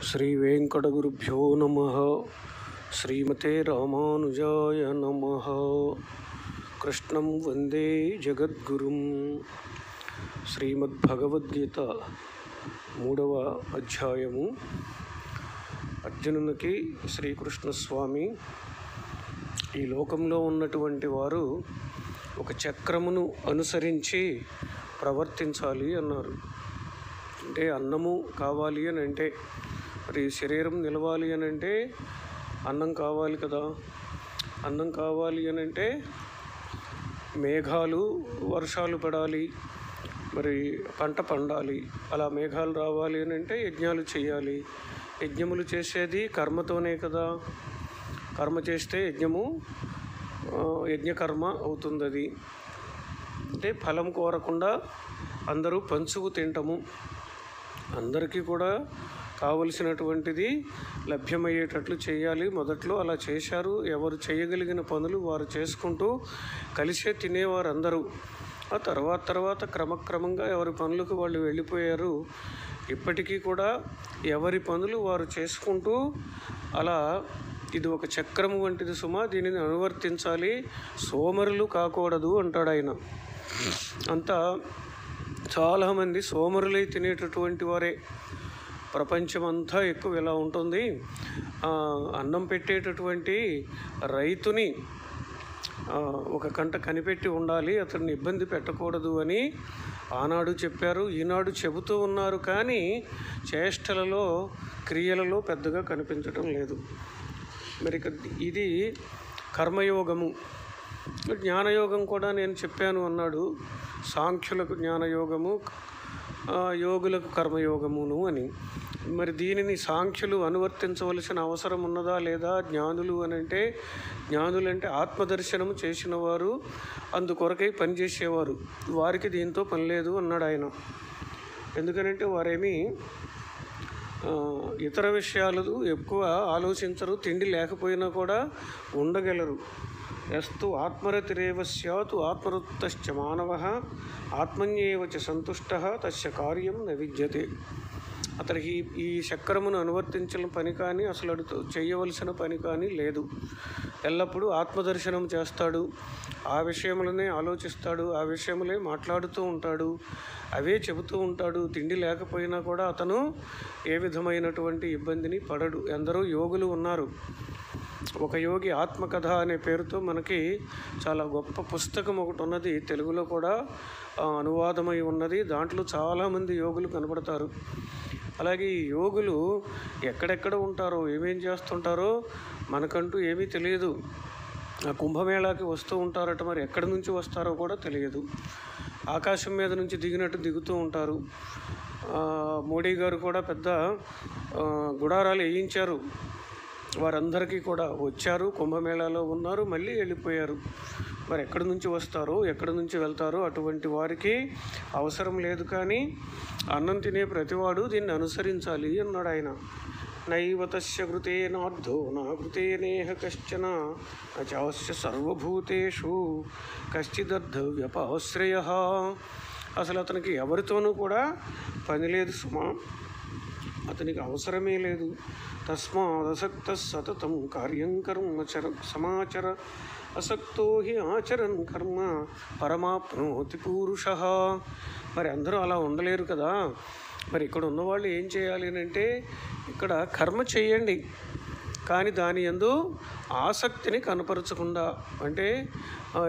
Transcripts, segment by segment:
శ్రీ వెంకటగురుభ్యో నమ శ్రీమతే రామానుజాయ నమ కృష్ణం వందే జగద్గురుం శ్రీమద్భగవద్గీత మూడవ అధ్యాయము అర్జునునికి శ్రీకృష్ణ స్వామి ఈ లోకంలో ఉన్నటువంటి వారు ఒక చక్రమును అనుసరించి ప్రవర్తించాలి అన్నారు అంటే అన్నము కావాలి అని అంటే మరి శరీరం నిలవాలి అని అంటే అన్నం కావాలి కదా అన్నం కావాలి అని అంటే మేఘాలు వర్షాలు పడాలి మరి పంట పండాలి అలా మేఘాలు రావాలి అని అంటే యజ్ఞాలు చేయాలి యజ్ఞములు చేసేది కర్మతోనే కదా కర్మ చేస్తే యజ్ఞము ఆ, యజ్ఞకర్మ అవుతుంది అది అంటే ఫలం కోరకుండా అందరూ పంచుకు తింటము అందరికీ కూడా కావలసినటువంటిది లభ్యమయ్యేటట్లు చేయాలి మొదట్లో అలా చేశారు ఎవరు చేయగలిగిన పనులు వారు చేసుకుంటూ కలిసే తినేవారు అందరూ ఆ తర్వాత తర్వాత క్రమక్రమంగా ఎవరి పనులకు వాళ్ళు వెళ్ళిపోయారు ఇప్పటికీ కూడా ఎవరి పనులు వారు చేసుకుంటూ అలా ఇది ఒక చక్రము వంటిది సుమా దీనిని అనువర్తించాలి సోమరులు కాకూడదు అంటాడు ఆయన అంతా చాలామంది సోమరులై తినేటటువంటి వారే ప్రపంచమంతా ఎక్కువ ఇలా ఉంటుంది ఆ, అన్నం పెట్టేటటువంటి రైతుని ఆ, ఒక కంట కనిపెట్టి ఉండాలి అతన్ని ఇబ్బంది పెట్టకూడదు అని ఆనాడు చెప్పారు ఈనాడు చెబుతూ ఉన్నారు కానీ చేష్టలలో క్రియలలో పెద్దగా కనిపించడం లేదు మరి ఇక ఇది కర్మయోగము జ్ఞానయోగం కూడా నేను చెప్పాను అన్నాడు సాంఖ్యులకు జ్ఞానయోగము ఆ, యోగులకు కర్మయోగమును అని మరి దీనిని సాంఖ్యులు అనువర్తించవలసిన అవసరం ఉన్నదా లేదా జ్ఞానులు అని అంటే జ్ఞానులు అంటే ఆత్మదర్శనము చేసిన వారు అందుకొరకై పనిచేసేవారు వారికి దీంతో పని లేదు అన్నాడు ఆయన ఎందుకనంటే వారేమీ ఆ, ఇతర విషయాలు ఎక్కువ ఆలోచించరు తిండి లేకపోయినా కూడా ఉండగలరు ఎస్తు ఆత్మరతిరేవ స్యాతు ఆత్మరుత్తశ్చ మానవ ఆత్మన్యేవ చ సంతుష్ట తస్య కార్యం న విద్యతే అతనికి ఈ చక్రమును అనువర్తించిన పని కానీ అసలు అడు చేయవలసిన పని కానీ లేదు ఎల్లప్పుడూ ఆత్మదర్శనం చేస్తాడు ఆ విషయములనే ఆలోచిస్తాడు ఆ విషయములే మాట్లాడుతూ ఉంటాడు అవే చెబుతూ ఉంటాడు తిండి లేకపోయినా కూడా అతను ఏ విధమైనటువంటి ఇబ్బందిని పడడు ఎందరో యోగులు ఉన్నారు ఒక యోగి ఆత్మకథ అనే పేరుతో మనకి చాలా గొప్ప పుస్తకం ఒకటి ఉన్నది తెలుగులో కూడా ఆ, అనువాదమై ఉన్నది దాంట్లో చాలామంది యోగులు కనబడతారు అలాగే ఈ యోగులు ఎక్కడెక్కడ ఉంటారో ఏమేం చేస్తుంటారో మనకంటూ ఏమీ తెలియదు ఆ కుంభమేళాకి వస్తూ ఉంటారట మరి ఎక్కడి నుంచి వస్తారో కూడా తెలియదు ఆకాశం మీద నుంచి దిగినట్టు దిగుతూ ఉంటారు ఆ, మోడీ గారు కూడా పెద్ద ఆ, గుడారాలు వేయించారు వారందరికీ కూడా వచ్చారు కుంభమేళాలో ఉన్నారు మళ్ళీ వెళ్ళిపోయారు మరి ఎక్కడి నుంచి వస్తారో ఎక్కడి నుంచి వెళ్తారో అటువంటి వారికి అవసరం లేదు కానీ అన్నం తినే ప్రతివాడు దీన్ని అనుసరించాలి అన్నాడు ఆయన నైవ తస్య కృతేనార్థో నా కృతేనేహ కశ్చన చాస్య సర్వభూతేషు కశ్చిదర్థ వ్యపాశ్రయ అసలు అతనికి ఎవరితోనూ కూడా పని లేదు సుమా అతనికి అవసరమే లేదు తస్మాదసక్త సతతం కార్యం కర్మ చర సమాచర అసక్తో హి ఆచరన్ కర్మ పరమాప్నోతి పూరుష మరి అందరూ అలా ఉండలేరు కదా మరి ఇక్కడ ఉన్నవాళ్ళు ఏం చేయాలి అని అంటే ఇక్కడ కర్మ చేయండి కానీ దాని యందు ఆసక్తిని కనపరచకుండా అంటే ఆ,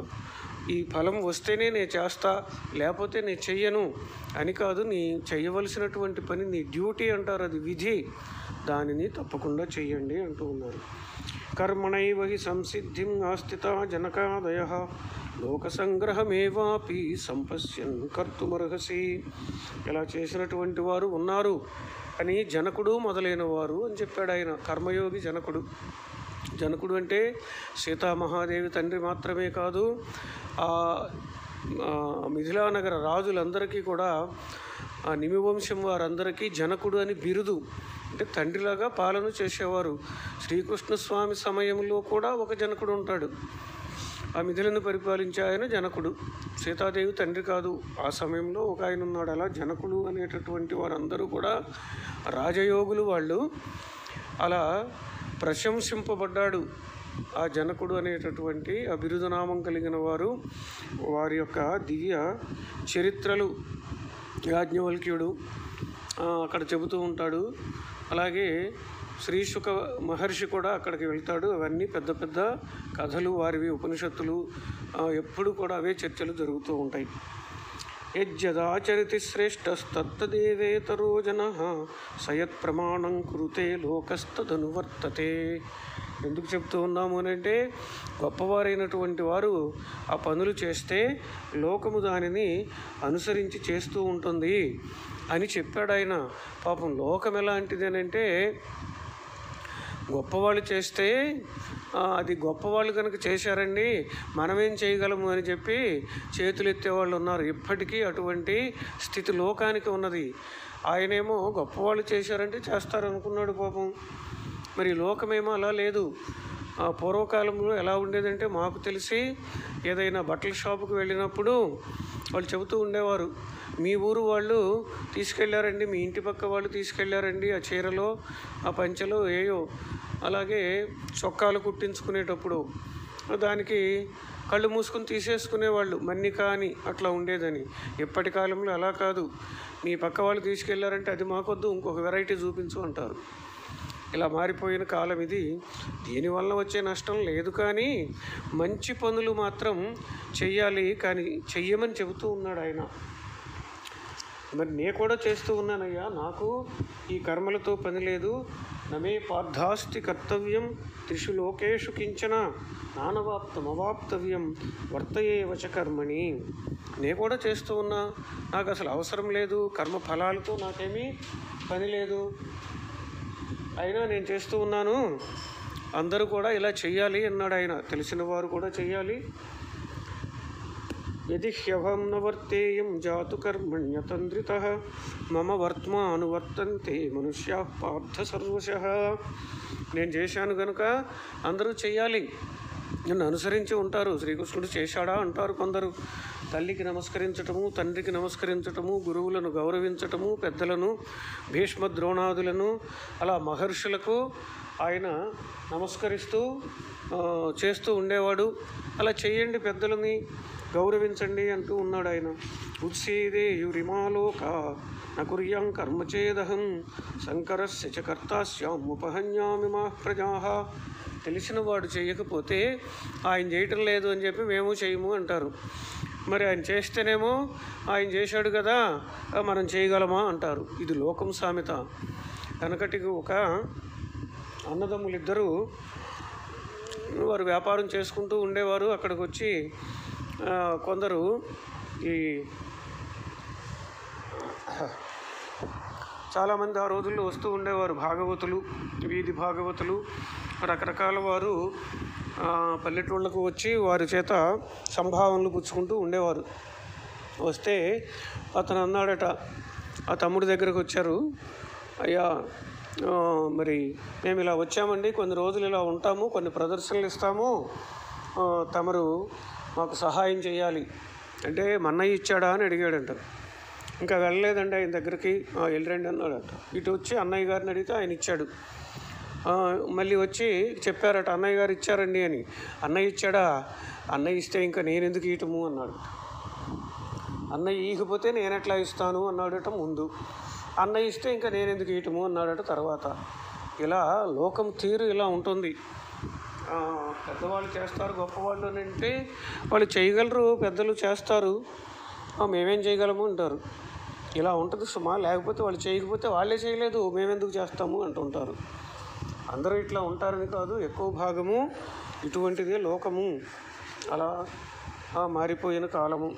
ఈ ఫలం వస్తేనే నేను చేస్తా లేకపోతే నేను చెయ్యను అని కాదు నీ చేయవలసినటువంటి పని నీ డ్యూటీ అంటారు అది విధి దానిని తప్పకుండా చెయ్యండి అంటూ ఉన్నారు కర్మణైవ హి సంసిద్ధిం ఆస్థిత జనకాదయ లోక సంగ్రహమేవాపి సంపశ్యన్ కర్తుమర్హసి ఇలా చేసినటువంటి వారు ఉన్నారు అని జనకుడు మొదలైన వారు అని చెప్పాడు ఆయన కర్మయోగి జనకుడు జనకుడు అంటే సీతామహాదేవి తండ్రి మాత్రమే కాదు ఆ ఆ మిథిలానగర రాజులందరికీ కూడా ఆ నిమివంశం వారందరికీ జనకుడు అని బిరుదు అంటే తండ్రిలాగా పాలన చేసేవారు శ్రీకృష్ణ స్వామి సమయంలో కూడా ఒక జనకుడు ఉంటాడు ఆ మిథులను పరిపాలించే ఆయన జనకుడు సీతాదేవి తండ్రి కాదు ఆ సమయంలో ఒక ఆయన ఉన్నాడు అలా జనకులు అనేటటువంటి వారందరూ కూడా రాజయోగులు వాళ్ళు అలా ప్రశంసింపబడ్డాడు ఆ జనకుడు అనేటటువంటి ఆ బిరుదునామం కలిగిన వారు వారి యొక్క దివ్య చరిత్రలు యాజ్ఞవల్క్యుడు ఆ, అక్కడ చెబుతూ ఉంటాడు అలాగే శ్రీశుక మహర్షి కూడా అక్కడికి వెళ్తాడు అవన్నీ పెద్ద పెద్ద కథలు వారివి ఉపనిషత్తులు ఆ, ఎప్పుడు కూడా అవే చర్చలు జరుగుతూ ఉంటాయి యజ్జదాచరితి శ్రేష్టస్తత్తదేవేతరో జన సయత్ ప్రమాణం కురుతే లోకస్తదనువర్తతే ఎందుకు చెప్తూ ఉన్నాము అని అంటే గొప్పవారైనటువంటి వారు ఆ పనులు చేస్తే లోకము దానిని అనుసరించి చేస్తూ ఉంటుంది అని చెప్పాడు ఆయన పాపం లోకం ఎలాంటిది అని అంటే గొప్పవాళ్ళు చేస్తే ఆ, అది గొప్పవాళ్ళు కనుక చేశారండి మనమేం చేయగలము అని చెప్పి చేతులు ఎత్తేవాళ్ళు ఉన్నారు ఇప్పటికీ అటువంటి స్థితి లోకానికి ఉన్నది ఆయనేమో గొప్పవాళ్ళు చేశారంటే చేస్తారనుకున్నాడు పాపం మరి లోకమేమో అలా లేదు ఆ, పూర్వకాలంలో ఎలా ఉండేదంటే మాకు తెలిసి ఏదైనా బట్టల షాపుకి వెళ్ళినప్పుడు వాళ్ళు చెబుతూ ఉండేవారు మీ ఊరు వాళ్ళు తీసుకెళ్ళారండి మీ ఇంటి పక్క వాళ్ళు తీసుకెళ్ళారండి ఆ చీరలో ఆ పంచెలో ఏయో అలాగే చొక్కాలు కుట్టించుకునేటప్పుడు దానికి కళ్ళు మూసుకుని తీసేసుకునేవాళ్ళు మన్నిక అని అట్లా ఉండేదని ఎప్పటి కాలంలో అలా కాదు మీ పక్క వాళ్ళు తీసుకెళ్లారంటే అది మాకొద్దు ఇంకొక వెరైటీ చూపించు అంటారు ఇలా మారిపోయిన కాలం ఇది దీనివల్ల వచ్చే నష్టం లేదు కానీ మంచి పనులు మాత్రం చెయ్యాలి కానీ చెయ్యమని చెబుతూ ఉన్నాడు ఆయన మరి నేను కూడా చేస్తూ ఉన్నానయ్యా నాకు ఈ కర్మలతో పని లేదు నమే పార్థాస్తి కర్తవ్యం త్రిషు లోకేషు కించన నానవాప్తమవాప్తవ్యం వర్తయే వచ కర్మణి నేను కూడా చేస్తూ ఉన్నా నాకు అసలు అవసరం లేదు కర్మ ఫలాలతో నాకేమీ పని లేదు అయినా నేను చేస్తూ ఉన్నాను అందరూ కూడా ఇలా చెయ్యాలి అన్నాడు ఆయన తెలిసిన వారు కూడా చెయ్యాలి యది హ్యవం న వర్తేయం జాతు కర్మణ్యతంత్రిత మమ వర్త్మానువర్తంతే మనుష్యా పార్థ సర్వశ నేను చేశాను కనుక అందరూ చెయ్యాలి నన్ను అనుసరించి ఉంటారు శ్రీకృష్ణుడు చేశాడా అంటారు కొందరు తల్లికి నమస్కరించటము తండ్రికి నమస్కరించటము గురువులను గౌరవించటము పెద్దలను భీష్మ ద్రోణాదులను అలా మహర్షులకు ఆయన నమస్కరిస్తూ ఆ, చేస్తూ ఉండేవాడు అలా చెయ్యండి పెద్దలని గౌరవించండి అంటూ ఉన్నాడు ఆయన ఉత్సేదే యురిమాలోక నకుర్యాం కర్మచేదహం శంకరస్య చ కర్తాస్యాం ఉపహన్యామి మా ప్రజా తెలిసిన వాడు చేయకపోతే ఆయన చేయటం లేదు అని చెప్పి మేము చేయము అంటారు మరి ఆయన చేస్తేనేమో ఆయన చేశాడు కదా ఆ, మనం చేయగలమా అంటారు ఇది లోకం సామెత వెనకటికి ఒక అన్నదమ్ములిద్దరూ వారు వ్యాపారం చేసుకుంటూ ఉండేవారు అక్కడికి వచ్చి ఆ, కొందరు ఈ చాలామంది ఆ రోజుల్లో వస్తూ ఉండేవారు భాగవతులు వీధి భాగవతులు రకరకాల వారు ఆ, పల్లెటూళ్ళకు వచ్చి వారి చేత సంభావనలు పుచ్చుకుంటూ ఉండేవారు వస్తే అతను అన్నాడట ఆ తమ్ముడి దగ్గరకు వచ్చారు అయ్యా ఆ, మరి మేము ఇలా వచ్చామండి కొన్ని రోజులు ఇలా ఉంటాము కొన్ని ప్రదర్శనలు ఇస్తాము ఆ, తమరు మాకు సహాయం చేయాలి అంటే మన్నయ్య ఇచ్చాడా అని అడిగాడంట ఇంకా వెళ్ళలేదండి ఆయన దగ్గరికి "ఆ, వెళ్ళరండి అన్నాడట ఇటు వచ్చి అన్నయ్య గారిని అడిగితే ఆయన ఇచ్చాడు ఆ, మళ్ళీ వచ్చి చెప్పారట అన్నయ్య గారు ఇచ్చారండి అని అన్నయ్య ఇచ్చాడా అన్నయ్య ఇస్తే ఇంకా నేను ఎందుకు ఇయటము అన్నాడు అన్నయ్య ఈగిపోతే నేను ఎట్లా ఇస్తాను అన్నాడట ముందు అన్నయ్య ఇస్తే ఇంకా నేను ఎందుకు ఇయటము అన్నాడట తర్వాత ఇలా లోకం తీరు ఇలా ఉంటుంది ఆ, పెద్దవాళ్ళు చేస్తారు గొప్పవాళ్ళు అని అంటే వాళ్ళు చేయగలరు పెద్దలు చేస్తారు "ఆ, మేమేం చేయగలము అంటారు ఇలా ఉంటుంది సుమా లేకపోతే వాళ్ళు చేయకపోతే వాళ్ళే చేయలేదు మేమెందుకు చేస్తాము అంటుంటారు అందరూ ఇట్లా ఉంటారని కాదు ఎక్కువ భాగము ఇటువంటిదే లోకము అలా ఆ, మారిపోయిన కాలము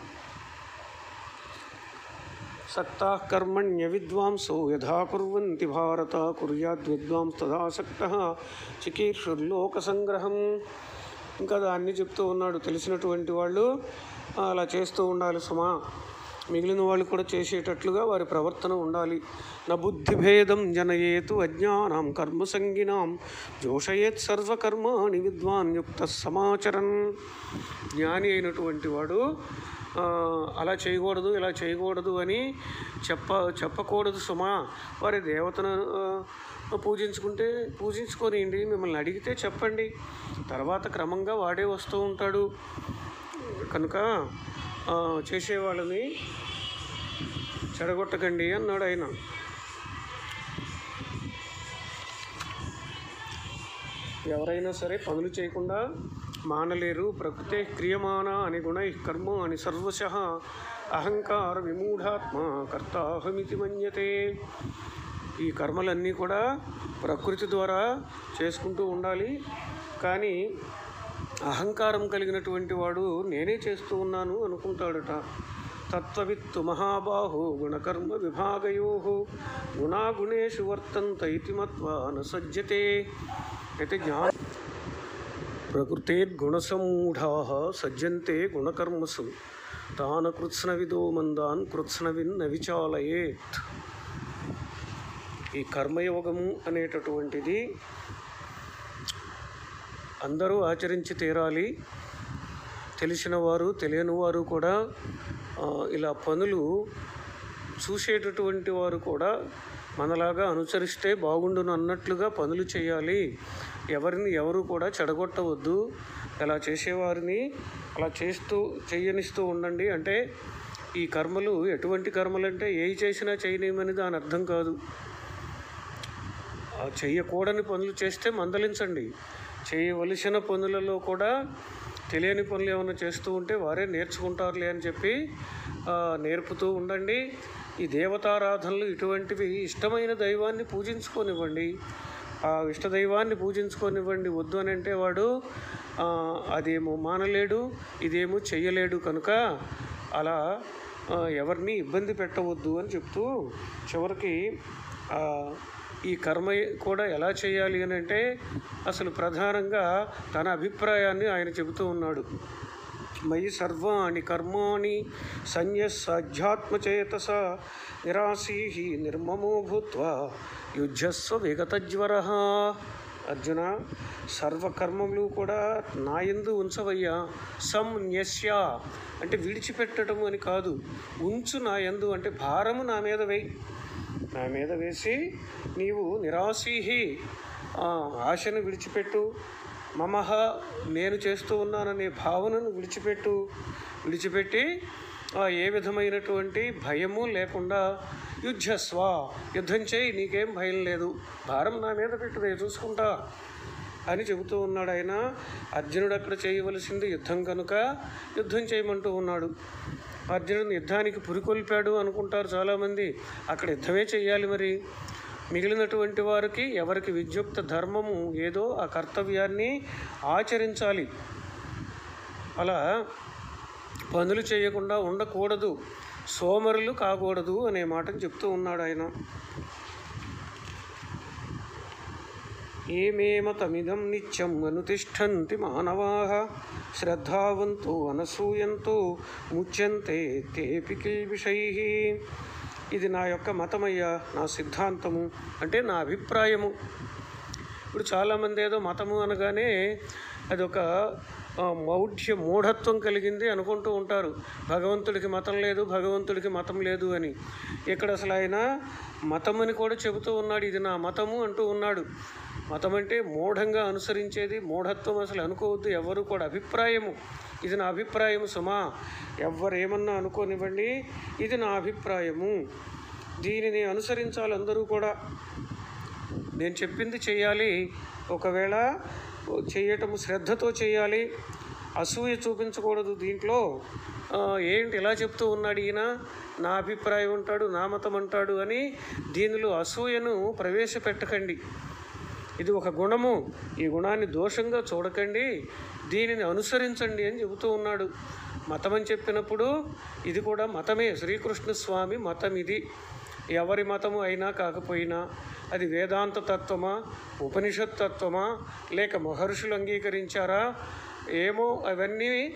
సక్తా కర్మణ్య విద్వాంసో యథా కుర్వంతి భారత కుర్యాద్ విద్వాంస్ తదాసక్త చికీర్షుర్లోక సంగ్రహం ఇంకా దాన్ని చెప్తూ ఉన్నాడు తెలిసినటువంటి వాళ్ళు ఆ, అలా చేస్తూ ఉండాలి సుమా మిగిలిన వాళ్ళు కూడా చేసేటట్లుగా వారి ప్రవర్తన ఉండాలి నా బుద్ధిభేదం జనయేతు అజ్ఞానం కర్మసంగినాం జోషయేత్ సర్వకర్మాణి విద్వాన్ యుక్త సమాచరన్ జ్ఞాని అయినటువంటి వాడు ఆ, అలా చేయకూడదు ఇలా చేయకూడదు అని చెప్ప చెప్పకూడదు సుమా వారి దేవతను ఆ, పూజించుకుంటే పూజించుకోనియండి మిమ్మల్ని అడిగితే చెప్పండి తర్వాత క్రమంగా వాడే వస్తూ ఉంటాడు కనుక ఆ, చేసేవాళ్ళని చెడగొట్టకండి అన్నాడు ఆయన ఎవరైనా సరే పనులు చేయకుండా మానలేరు ప్రకృతే క్రియమాన అని గుణ కర్మ అని సర్వశ అహంకార విమూఢాత్మ కర్తాహమితి మన్యతే ఈ కర్మలన్నీ కూడా ప్రకృతి ద్వారా చేసుకుంటూ ఉండాలి కానీ అహంకారం కలిగినటువంటి వాడు నేనే చేస్తూ ఉన్నాను అనుకుంటాడట తత్వవిత్తు మహాబాహు గుణకర్మ విభాగయో గుణాగుణేషు వర్తంత ఇతి మత్వా న సజ్జతే అయితే జ్ఞాన ప్రకృతేర్గుణసమూఢా సజ్జంతే గుణకర్మసు తాన కృత్స్నవిదో మందాన్ కృత్స్నవిన్ విచాలయేత్ ఈ కర్మయోగము అనేటటువంటిది అందరూ ఆచరించి తీరాలి తెలిసిన వారు తెలియని వారు కూడా ఆ, ఇలా పనులు చూసేటటువంటి వారు కూడా మనలాగా అనుసరిస్తే బాగుండును అన్నట్లుగా పనులు చేయాలి ఎవరిని ఎవరు కూడా చెడగొట్టవద్దు అలా చేసేవారిని అలా చేస్తూ చెయ్యనిస్తూ ఉండండి అంటే ఈ కర్మలు ఎటువంటి కర్మలు అంటే ఏవి చేసినా చేయనేమని దాని అర్థం కాదు ఆ చెయ్యకూడని పనులు చేస్తే మందలించండి చేయవలసిన పనులలో కూడా తెలియని పనులు ఏమైనా చేస్తూ ఉంటే వారే నేర్చుకుంటారులే అని చెప్పి ఆ, నేర్పుతూ ఉండండి ఈ దేవతారాధనలు ఇటువంటివి ఇష్టమైన దైవాన్ని పూజించుకోనివ్వండి ఆ ఇష్ట దైవాన్ని పూజించుకోనివ్వండి వద్దు అని అంటే వాడు ఆ, అదేమో మానలేడు ఇదేమో చెయ్యలేడు కనుక అలా ఆ, ఎవరిని ఇబ్బంది పెట్టవద్దు అని చెప్తూ చివరికి ఆ, ఈ కర్మ కూడా ఎలా చేయాలి అని అంటే అసలు ప్రధానంగా తన అభిప్రాయాన్ని ఆయన చెబుతూ ఉన్నాడు మయి సర్వాణి కర్మాణి సన్యస్సాధ్యాత్మచేతస నిరాశీ నిర్మమో భూత్వా యుద్ధస్వ విగతజ్వర అర్జున సర్వకర్మములు కూడా నా యందు ఉంచవయ్యా సంన్యస్య అంటే విడిచిపెట్టడం అని కాదు ఉంచు నా యందు అంటే భారము నా మీద వేయి నా మీద వేసి నీవు నిరాశీహి ఆ, ఆశను విడిచిపెట్టు మమహ నేను చేస్తూ ఉన్నాననే భావనను విడిచిపెట్టు విడిచిపెట్టి ఆ, ఏ విధమైనటువంటి భయము లేకుండా యుద్ధస్వ యుద్ధం చేయి నీకేం భయం లేదు భారం నా మీద పెట్టు నేను చూసుకుంటా అని చెబుతూ ఉన్నాడు ఆయన అర్జునుడు అక్కడ చేయవలసింది యుద్ధం కనుక యుద్ధం చేయమంటూ ఉన్నాడు అర్జునుడిని యుద్ధానికి పురికొల్పాడు అనుకుంటారు చాలామంది అక్కడ యుద్ధమే చేయాలి మరి మిగిలినటువంటి వారికి ఎవరికి విద్యుక్త ధర్మము ఏదో ఆ కర్తవ్యాన్ని ఆచరించాలి అలా పనులు చేయకుండా ఉండకూడదు సోమరులు కాకూడదు అనే మాటను చెప్తూ ఉన్నాడు ఆయన ఏమేమ తమిదం నిత్యం అనుతిష్టంతి మానవాः శ్రద్ధావంతో అనసూయంతో ముచ్యంతే తేపి కిల్బిషైః ఇది నా యొక్క మతమయ్యా నా సిద్ధాంతము అంటే నా అభిప్రాయము ఇప్పుడు చాలామంది ఏదో మతము అనగానే అదొక ఆ, మౌఢ్య మూఢత్వం కలిగింది అనుకుంటూ ఉంటారు భగవంతుడికి మతం లేదు భగవంతుడికి మతం లేదు అని ఇక్కడ అసలు ఆయన మతమని కూడా చెబుతూ ఉన్నాడు ఇది నా మతము అంటూ ఉన్నాడు మతం అంటే మూఢంగా అనుసరించేది మూఢత్వం అసలు అనుకోవద్దు ఎవరు కూడా అభిప్రాయము ఇది నా అభిప్రాయము సుమా ఎవరు ఏమన్నా అనుకోనివ్వండి ఇది నా అభిప్రాయము దీనిని అనుసరించాలి అందరూ కూడా నేను చెప్పింది చేయాలి ఒకవేళ చేయటము శ్రద్ధతో చేయాలి అసూయ చూపించకూడదు దీంట్లో ఆ, ఏంటి ఇలా చెప్తూ ఉన్నాడు ఈయన నా అభిప్రాయం అంటాడు నా మతం అంటాడు అని దీనిలో అసూయను ప్రవేశపెట్టకండి ఇది ఒక గుణము ఈ గుణాన్ని దోషంగా చూడకండి దీనిని అనుసరించండి అని చెబుతూ ఉన్నాడు మతం అని చెప్పినప్పుడు ఇది కూడా మతమే శ్రీకృష్ణ స్వామి మతం ఇది ఎవరి మతము అయినా కాకపోయినా అది వేదాంత తత్వమా ఉపనిషత్ తత్వమా లేక మహర్షులు అంగీకరించారా ఏమో అవన్నీ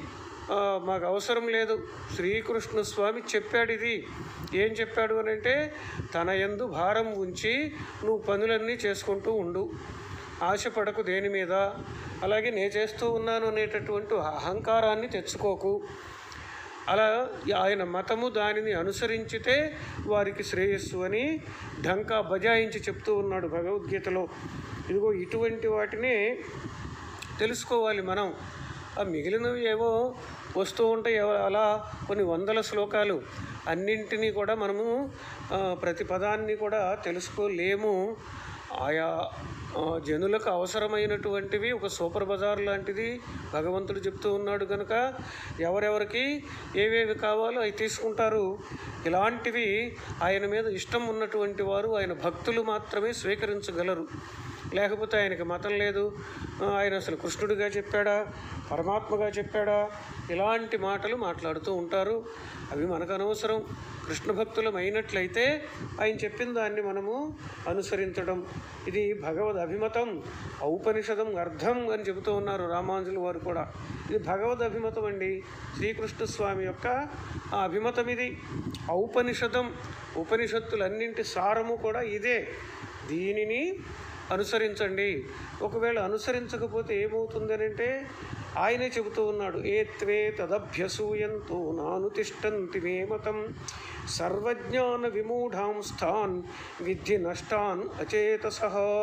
ఆ, మాకు అవసరం లేదు శ్రీకృష్ణ స్వామి చెప్పాడు ఇది ఏం చెప్పాడు అని అంటే తన యందు భారం ఉంచి నువ్వు పనులన్నీ చేసుకుంటూ ఉండు ఆశపడకు దేని మీద అలాగే నేను చేస్తూ ఉన్నాను అనేటటువంటి అహంకారాన్ని తెచ్చుకోకు అలా ఆయన మతము దానిని అనుసరించితే వారికి శ్రేయస్సు అని ఢంకా బజాయించి చెప్తూ ఉన్నాడు భగవద్గీతలో ఇదిగో ఇటువంటి వాటినే తెలుసుకోవాలి మనం ఆ మిగిలినవి ఏవో వస్తూ ఉంటాయి ఎవ- అలా కొన్ని వందల శ్లోకాలు అన్నింటినీ కూడా మనము ఆ, ప్రతి పదాన్ని కూడా తెలుసుకోలేము ఆయా ఆ, జనులకు అవసరమైనటువంటివి ఒక సూపర్ బజార్ లాంటిది భగవంతుడు చెప్తూ ఉన్నాడు కనుక ఎవరెవరికి ఏవేవి కావాలో అవి తీసుకుంటారు ఇలాంటివి ఆయన మీద ఇష్టం ఉన్నటువంటి వారు ఆయన భక్తులు మాత్రమే స్వీకరించగలరు లేకపోతే ఆయనకి మతం లేదు ఆ, ఆయన అసలు కృష్ణుడిగా చెప్పాడా పరమాత్మగా చెప్పాడా ఇలాంటి మాటలు మాట్లాడుతూ ఉంటారు అవి మనకు అనవసరం కృష్ణ భక్తులం అయినట్లయితే ఆయన చెప్పిన దాన్ని మనము అనుసరించడం ఇది భగవద్ అభిమతం ఔపనిషదం అర్థం అని చెబుతూ ఉన్నారు రామానుజుల వారు కూడా ఇది భగవద్ అభిమతం అండి శ్రీకృష్ణ స్వామి యొక్క ఆ అభిమతం ఇది ఔపనిషదం ఉపనిషత్తులన్నింటి సారము కూడా ఇదే దీనిని అనుసరించండి ఒకవేళ అనుసరించకపోతే ఏమవుతుందనంటే ఆయనే చెబుతూ ఉన్నాడు ఏ త్వే తదభ్యసూయంతో నాను తిష్టంతి మే మతం సర్వజ్ఞాన విమూఢాంస్థాన్ విద్ధి నష్టాన్ అచేతస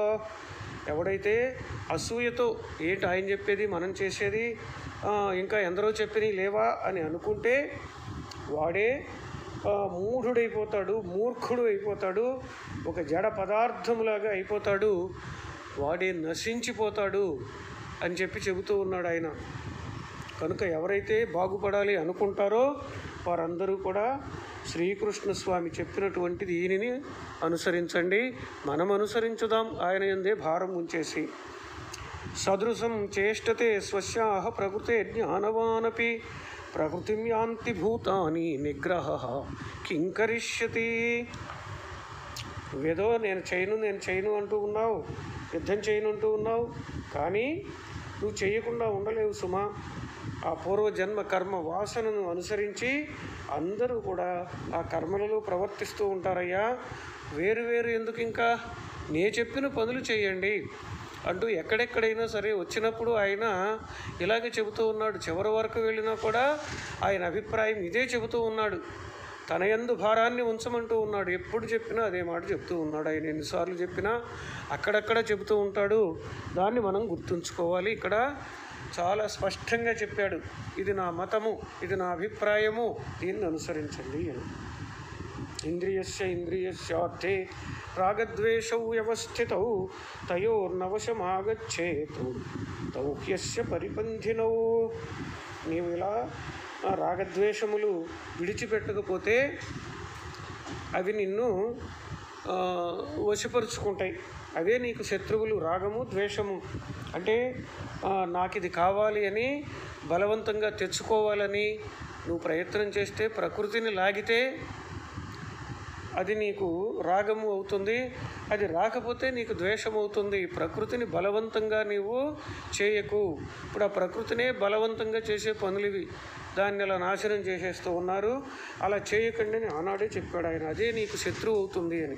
ఎవడైతే అసూయతో ఏంటి ఆయన చెప్పేది మనం చేసేది ఆ, ఇంకా ఎందరో చెప్పినవి లేవా అని అనుకుంటే వాడే ఆ, మూఢుడైపోతాడు మూర్ఖుడు అయిపోతాడు ఒక జడ పదార్థములాగా అయిపోతాడు వాడే నశించిపోతాడు అని చెప్పి చెబుతూ ఉన్నాడు ఆయన కనుక ఎవరైతే బాగుపడాలి అనుకుంటారో వారందరూ కూడా శ్రీకృష్ణ స్వామి చెప్పినటువంటి దీనిని అనుసరించండి మనం అనుసరించుదాం ఆయన ఎందే భారం ఉంచేసి సదృశం చేష్టతే స్వస్యాహ ప్రకృతే జ్ఞానవానపి ప్రకృతిం యాంతి భూతాని నిగ్రహ కిం కరిష్యతి నువ్వేదో నేను చేయను నేను చేయను అంటూ ఉన్నావు యుద్ధం చేయను అంటూ ఉన్నావు కానీ నువ్వు చేయకుండా ఉండలేవు సుమా ఆ పూర్వజన్మ కర్మ వాసనను అనుసరించి అందరూ కూడా ఆ కర్మలలో ప్రవర్తిస్తూ ఉంటారయ్యా వేరు వేరు ఎందుకు ఇంకా నే చెప్పిన పనులు చేయండి అంటూ ఎక్కడెక్కడైనా సరే వచ్చినప్పుడు ఆయన ఇలాగే చెబుతూ ఉన్నాడు చివరి వరకు వెళ్ళినా కూడా ఆయన అభిప్రాయం ఇదే చెబుతూ ఉన్నాడు తన యందు భారాన్ని ఉంచమంటూ ఉన్నాడు ఎప్పుడు చెప్పినా అదే మాట చెప్తూ ఉన్నాడు ఆయన ఎన్నిసార్లు చెప్పినా అక్కడక్కడ చెబుతూ ఉంటాడు దాన్ని మనం గుర్తుంచుకోవాలి ఇక్కడ చాలా స్పష్టంగా చెప్పాడు ఇది నా మతము ఇది నా అభిప్రాయము దీన్ని అనుసరించండి అని ఇంద్రియస్య ఇంద్రియస్యార్థే రాగద్వేషౌ వ్యవస్థితౌ తయోర్నవశమాగచ్చేతు తౌ హ్యస్య పరిపంధినౌ నీవు ఇలా ఆ రాగద్వేషములు విడిచిపెట్టకపోతే అవి నిన్ను ఆ, వశపరుచుకుంటాయి అవే నీకు శత్రువులు రాగము ద్వేషము అంటే ఆ, నాకు ఇది కావాలి అని బలవంతంగా తెచ్చుకోవాలని నువ్వు ప్రయత్నం చేస్తే ప్రకృతిని లాగితే అది నీకు రాగము అవుతుంది అది రాకపోతే నీకు ద్వేషం అవుతుంది ప్రకృతిని బలవంతంగా నీవు చేయకు ఇప్పుడు ఆ ప్రకృతినే బలవంతంగా చేసే పనులు ఇవి దాన్ని అలా నాశనం చేసేస్తూ ఉన్నారు అలా చేయకండి అని ఆనాడే చెప్పాడు ఆయన అదే నీకు శత్రువు అవుతుంది అని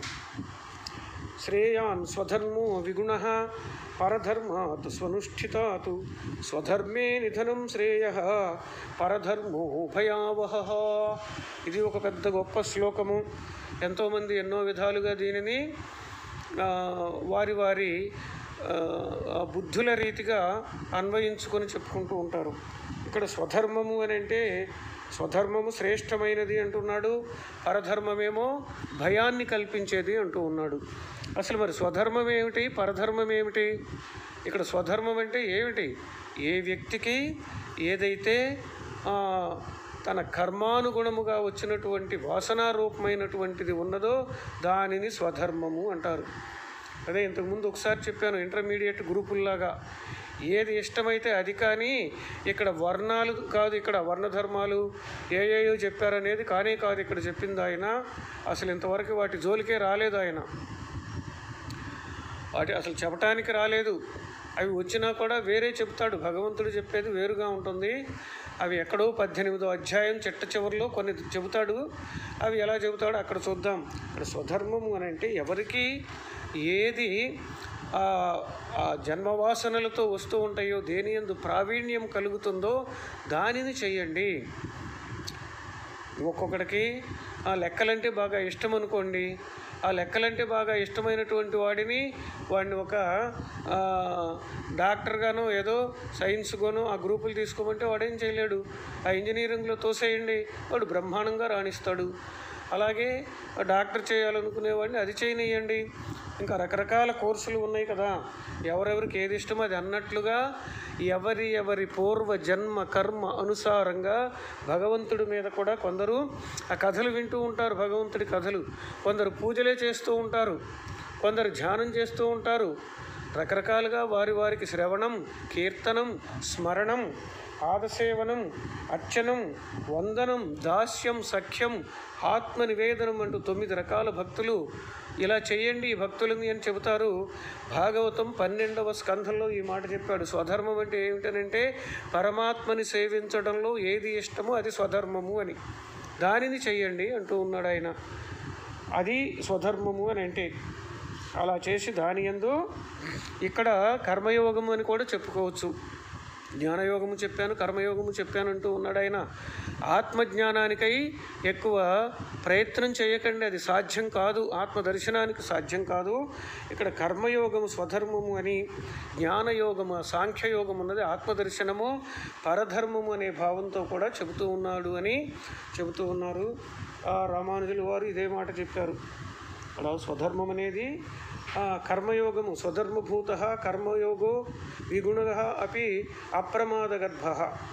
శ్రేయాన్ స్వధర్మో విగుణ పరధర్మాత్ స్వనుష్ఠితాత్ స్వధర్మే నిధనం శ్రేయ పరధర్మో భయావహ ఇది ఒక పెద్ద గొప్ప శ్లోకము ఎంతోమంది ఎన్నో విధాలుగా దీనిని ఆ, వారి వారి ఆ, ఆ బుద్ధుల రీతిగా అన్వయించుకొని చెప్పుకుంటూ ఉంటారు ఇక్కడ స్వధర్మము అని అంటే స్వధర్మము శ్రేష్టమైనది అంటున్నాడు పరధర్మమేమో భయాన్ని కల్పించేది అంటూ ఉన్నాడు అసలు మరి స్వధర్మం ఏమిటి పరధర్మం ఏమిటి ఇక్కడ స్వధర్మం అంటే ఏమిటి ఏ వ్యక్తికి ఏదైతే ఆ, తన కర్మానుగుణముగా వచ్చినటువంటి వాసనారూపమైనటువంటిది ఉన్నదో దానిని స్వధర్మము అంటారు అదే ఇంతకుముందు ఒకసారి చెప్పాను ఇంటర్మీడియట్ గ్రూపుల్లాగా ఏది ఇష్టమైతే అది కానీ ఇక్కడ వర్ణాలు కాదు ఇక్కడ వర్ణధర్మాలు ఏ ఏయో చెప్పారనేది కానీ కాదు ఇక్కడ చెప్పింది ఆయన అసలు ఇంతవరకు వాటి జోలికే రాలేదు ఆయన వాటి అసలు చెప్పటానికి రాలేదు అవి వచ్చినా కూడా వేరే చెప్తాడు భగవంతుడు చెప్పేది వేరుగా ఉంటుంది అవి ఎక్కడో పద్దెనిమిదో అధ్యాయం చిట్ట చివరిలో కొన్ని చెబుతాడు అవి ఎలా చెబుతాడో అక్కడ చూద్దాం ఇక్కడ స్వధర్మము అని అంటే ఎవరికి ఏది ఆ ఆ జన్మవాసనలతో వస్తూ ఉంటాయో దేని ఎందు ప్రావీణ్యం కలుగుతుందో దానిని చెయ్యండి ఒక్కొక్కడికి ఆ లెక్కలంటే బాగా ఇష్టం అనుకోండి ఆ లెక్కలంటే బాగా ఇష్టమైనటువంటి వాడిని వాడిని ఒక ఆ, డాక్టర్గానో ఏదో సైన్స్గానో ఆ గ్రూపులు తీసుకోమంటే వాడేం చేయలేడు ఆ ఇంజనీరింగ్లో తోసేయండి వాడు బ్రహ్మాండంగా రాణిస్తాడు అలాగే ఆ డాక్టర్ చేయాలనుకునేవాడిని అది చేయనియండి ఇంకా రకరకాల కోర్సులు ఉన్నాయి కదా ఎవరెవరికి ఏది ఇష్టమో అది అన్నట్లుగా ఎవరి ఎవరి పూర్వ జన్మ కర్మ అనుసారంగా భగవంతుడి మీద కూడా కొందరు ఆ కథలు వింటూ ఉంటారు భగవంతుడి కథలు కొందరు పూజలే చేస్తూ ఉంటారు కొందరు ధ్యానం చేస్తూ ఉంటారు రకరకాలుగా వారి వారికి శ్రవణం కీర్తనం స్మరణం పాదసేవనం అర్చనం వందనం దాస్యం సఖ్యం ఆత్మ నివేదనం అంటూ తొమ్మిది రకాల భక్తులు ఇలా చేయండి ఈ భక్తులని అని చెబుతారు భాగవతం పన్నెండవ స్కంధంలో ఈ మాట చెప్పాడు స్వధర్మం అంటే ఏమిటనంటే పరమాత్మని సేవించడంలో ఏది ఇష్టమో అది స్వధర్మము అని దానిని చెయ్యండి అంటూ ఉన్నాడు ఆయన అది స్వధర్మము అని అంటే అలా చేసి దాని యందు ఇక్కడ కర్మయోగం అని కూడా చెప్పుకోవచ్చు జ్ఞానయోగము చెప్పాను కర్మయోగము చెప్పాను అంటూ ఉన్నాడు ఆయన ఆత్మజ్ఞానానికై ఎక్కువ ప్రయత్నం చేయకండి అది సాధ్యం కాదు ఆత్మ దర్శనానికి సాధ్యం కాదు ఇక్కడ కర్మయోగము స్వధర్మము అని జ్ఞానయోగము సాంఖ్యయోగం ఉన్నది ఆత్మదర్శనము పరధర్మము అనే భావంతో కూడా చెబుతూ ఉన్నాడు అని చెబుతూ ఉన్నారు ఆ రామానుజులు వారు ఇదే మాట చెప్పారు అలా స్వధర్మం అనేది ఆ, కర్మయోగము స్వధర్మభూత కర్మయోగో విగుణ అపి అప్రమాదగర్భ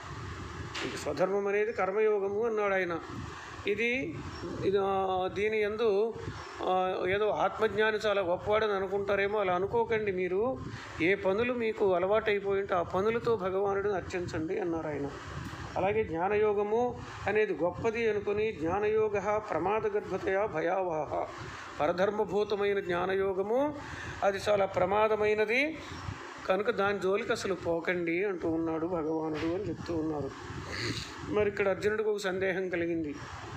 ఇది స్వధర్మం అనేది కర్మయోగము అన్నాడు ఆయన ఇది ఇది ఆ, దీని ఎందు ఆ, ఏదో ఆత్మజ్ఞాని చాలా గొప్పవాడని అనుకుంటారేమో అలా అనుకోకండి మీరు ఏ పనులు మీకు అలవాటైపోయి ఉంటే ఆ పనులతో భగవానుడిని అర్చించండి అన్నారు ఆయన అలాగే జ్ఞానయోగము అనేది గొప్పది అనుకుని జ్ఞానయోగ ప్రమాదగర్భతయా భయావహ పరధర్మభూతమైన జ్ఞానయోగము అది చాలా ప్రమాదమైనది కనుక దాని జోలికి అసలు పోకండి అంటూ ఉన్నాడు భగవానుడు అని చెప్తూ ఉన్నారు మరి ఇక్కడ అర్జునుడికి ఒక సందేహం కలిగింది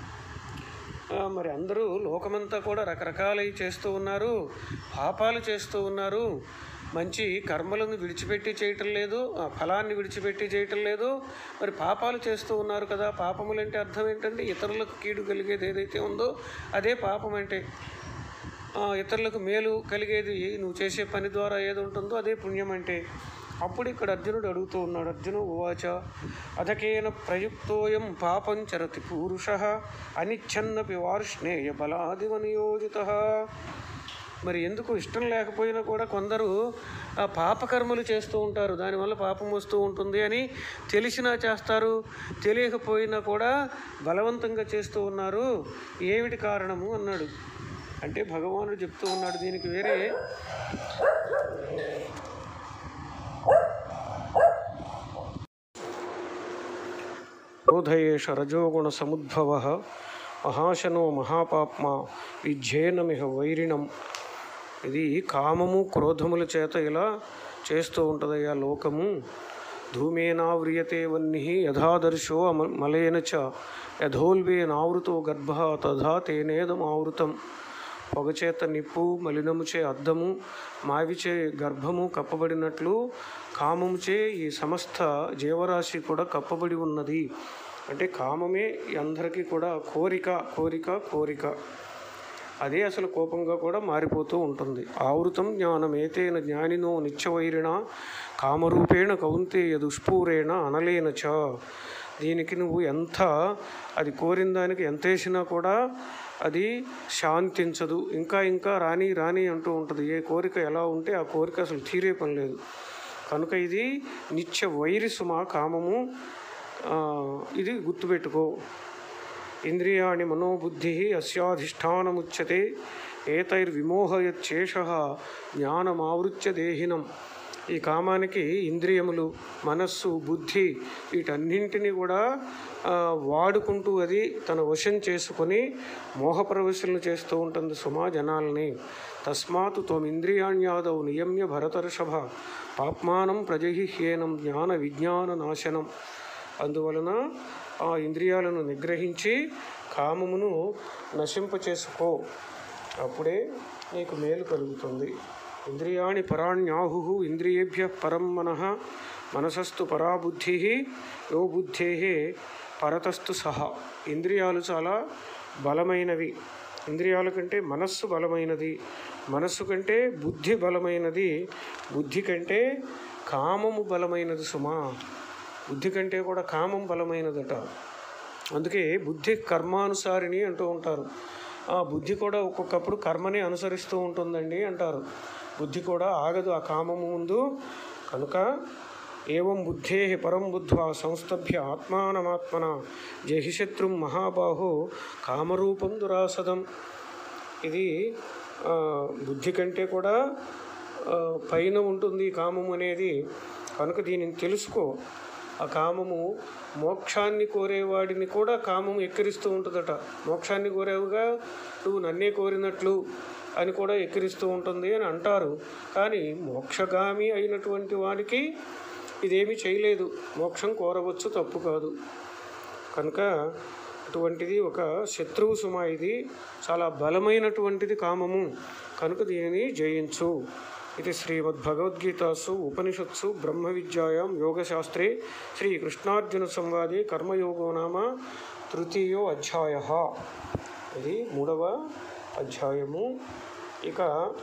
ఆ, మరి అందరూ లోకమంతా కూడా రకరకాలై చేస్తూ ఉన్నారు పాపాలు చేస్తూ ఉన్నారు మంచి కర్మలను విడిచిపెట్టి చేయటం లేదు ఆ ఫలాన్ని విడిచిపెట్టి చేయటం లేదు మరి పాపాలు చేస్తూ ఉన్నారు కదా పాపములంటే అర్థం ఏంటంటే ఇతరులకు కీడు కలిగేది ఏదైతే ఉందో అదే పాపం అంటే ఆ, ఇతరులకు మేలు కలిగేది నువ్వు చేసే పని ద్వారా ఏది ఉంటుందో అదే పుణ్యం అంటే అప్పుడు ఇక్కడ అర్జునుడు అడుగుతూ ఉన్నాడు అర్జును ఉవాచ అధకేన ప్రయుక్తోయం పాపం చరతి పూరుష అనిచ్ఛన్నపి వార్ష్ణేయ బలాదివ నియోజిత మరి ఎందుకు ఇష్టం లేకపోయినా కూడా కొందరు ఆ పాపకర్మలు చేస్తూ ఉంటారు దానివల్ల పాపం వస్తూ ఉంటుంది అని తెలిసినా చేస్తారు తెలియకపోయినా కూడా బలవంతంగా చేస్తూ ఉన్నారు ఏమిటి కారణము అన్నాడు అంటే భగవానుడు చెప్తూ ఉన్నాడు దీనికి వేరే క్రోధయేష రజోగుణ సముద్భవ మహాశనో మహాపాప్మ విజ్ఞేనమిహ వైరిణం ఇది కామము క్రోధముల చేత ఇలా చేస్తూ ఉంటుందయ్యా లోకము ధూమేనావ్రియతే వన్ని యథాదర్శో అమ మలేన చ యథోల్వేనావృతో గర్భ తథా తేనేదమావృతం పొగచేత నిప్పు మలినముచే అద్దము మావిచే గర్భము కప్పబడినట్లు కామముచే ఈ సమస్త జీవరాశి కూడా కప్పబడి ఉన్నది అంటే కామమే ఈ అందరికీ కూడా కోరిక కోరిక కోరిక అదే అసలు కోపంగా కూడా మారిపోతూ ఉంటుంది ఆవృతం జ్ఞానమేతేన జ్ఞానినో నిత్యవైరిణ కామరూపేణ కౌంతేయ దుష్పూరేణ అనలేన చ దీనికి నువ్వు ఎంత అది కోరిన దానికి ఎంత వేసినా కూడా అది శాంతించదు ఇంకా ఇంకా రాని రాని అంటూ ఉంటుంది ఏ కోరిక ఎలా ఉంటే ఆ కోరిక అసలు తీరే పని లేదు కనుక ఇది నిత్య వైరి సుమ కామము ఆ, ఇది గుర్తుపెట్టుకో ఇంద్రియాణి మనోబుద్ధి అస్యాధిష్టానముచ్యతే ఏతైర్విమోహయచ్చేష జ్ఞానమావృత్య దేహినం ఈ కామానికి ఇంద్రియములు మనస్సు బుద్ధి వీటన్నింటినీ కూడా ఆ, వాడుకుంటూ అది తన వశం చేసుకొని మోహప్రవేశలను చేస్తూ ఉంటుంది సుమా జనాల్ని తస్మాత్ త్వమింద్రియాణ్యాదౌ నియమ్య భరతర్షభ పాప్మానం ప్రజహిహ్యేనం జ్ఞాన విజ్ఞాన నాశనం అందువలన ఆ ఇంద్రియాలను నిగ్రహించి కామమును నశింపచేసుకో అప్పుడే నీకు మేలు కలుగుతుంది ఇంద్రియాణి పరాణ్యాహు ఇంద్రియేభ్య పరం మనః మనసస్తు పరాబుద్ధి యో బుద్ధే పరతస్తు సహా ఇంద్రియాలు చాలా బలమైనవి ఇంద్రియాల కంటే మనస్సు బలమైనది మనస్సు కంటే బుద్ధి బలమైనది బుద్ధి కంటే కామము బలమైనది సుమా బుద్ధి కంటే కూడా కామం బలమైనదట అందుకే బుద్ధి కర్మానుసారిణి అంటూ ఉంటారు ఆ బుద్ధి కూడా ఒక్కొక్కప్పుడు కర్మని అనుసరిస్తూ ఉంటుందండి అంటారు బుద్ధి కూడా ఆగదు ఆ కామము ముందు కనుక ఏవం బుద్ధే పరం బుద్ధ్వా సంస్థభ్య ఆత్మానమాత్మన జహిశత్రుం మహాబాహో కామరూపం దురాసదం ఇది ఆ, బుద్ధి కంటే కూడా ఆ, పైన ఉంటుంది కామం అనేది కనుక దీనిని తెలుసుకో ఆ కామము మోక్షాన్ని కోరేవాడిని కూడా కామం ఎక్కిరిస్తూ ఉంటుందట మోక్షాన్ని కోరేవుగా నువ్వు నన్నే కోరినట్లు అని కూడా ఎక్కిరిస్తూ ఉంటుంది అని అంటారు కానీ మోక్షగామి అయినటువంటి వాడికి ఇదేమీ చేయలేదు మోక్షం కోరవచ్చు తప్పు కాదు కనుక అటువంటిది ఒక శత్రువు సుమ ఇది చాలా బలమైనటువంటిది కామము కనుక దీనిని జయించు ఇది శ్రీమద్భగవద్గీతాసు ఉపనిషత్సు బ్రహ్మ విద్యాయాం యోగశాస్త్రే శ్రీకృష్ణార్జున సంవాదే కర్మయోగో నామ తృతీయో అధ్యాయ ఇది మూడవ అధ్యాయము ఇక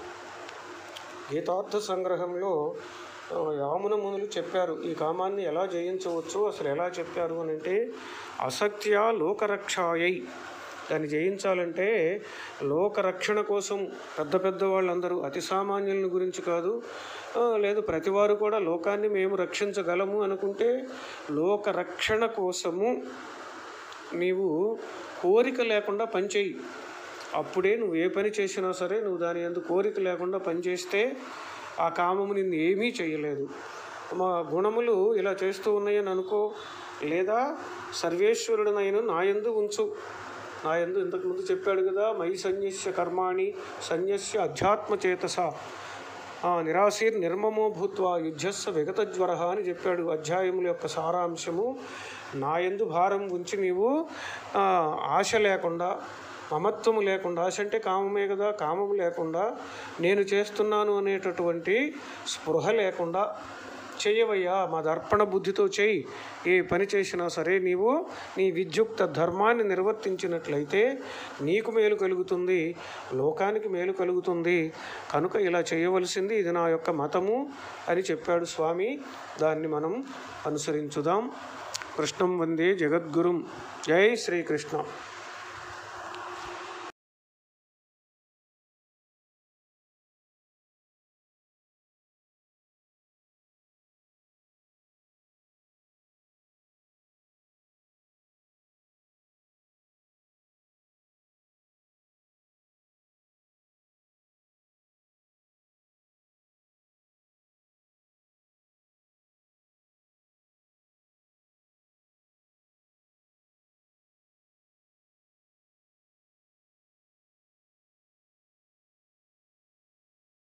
గీతార్థ సంగ్రహంలో ఆ, యామున మునులు చెప్పారు ఈ కామాన్ని ఎలా జయించవచ్చు అసలు ఎలా చెప్పారు అని అంటే అసత్య లోకరక్షాయై దాన్ని జయించాలంటే లోకరక్షణ కోసం పెద్ద పెద్ద వాళ్ళందరూ అతి సామాన్యుల గురించి కాదు ఆ, లేదు ప్రతివారు కూడా లోకాన్ని మేము రక్షించగలము అనుకుంటే లోకరక్షణ కోసము నీవు కోరిక లేకుండా పనిచేయి అప్పుడే నువ్వు ఏ పని చేసినా సరే నువ్వు దాని ఎందుకు కోరిక లేకుండా పనిచేస్తే ఆ కామము నిన్ను ఏమీ చేయలేదు మా గుణములు ఇలా చేస్తూ ఉన్నాయని అనుకో లేదా సర్వేశ్వరుడనైన నాయందు ఉంచు నాయందు ఇంతకుముందు చెప్పాడు కదా మై సన్యస్య కర్మాణి సన్యస్య అధ్యాత్మచేతస ఆ నిరాశీర్ నిర్మమో భూత్వా యుద్ధస్స విగతజ్వర అని చెప్పాడు అధ్యాయముల యొక్క సారాంశము నాయందు భారం ఉంచి నీవు ఆ, ఆశ లేకుండా మమత్వము లేకుండా ఆశ అంటే కామమే కదా కామము లేకుండా నేను చేస్తున్నాను అనేటటువంటి స్పృహ లేకుండా చెయ్యవయ్యా మా దర్పణ బుద్ధితో చేయి ఏ పని చేసినా సరే నీవు నీ విద్యుక్త ధర్మాన్ని నిర్వర్తించినట్లయితే నీకు మేలు కలుగుతుంది లోకానికి మేలు కలుగుతుంది కనుక ఇలా చేయవలసింది ఇది నా యొక్క మతము అని చెప్పాడు స్వామి దాన్ని మనం అనుసరించుదాం కృష్ణం వందే జగద్గురుం జై శ్రీకృష్ణ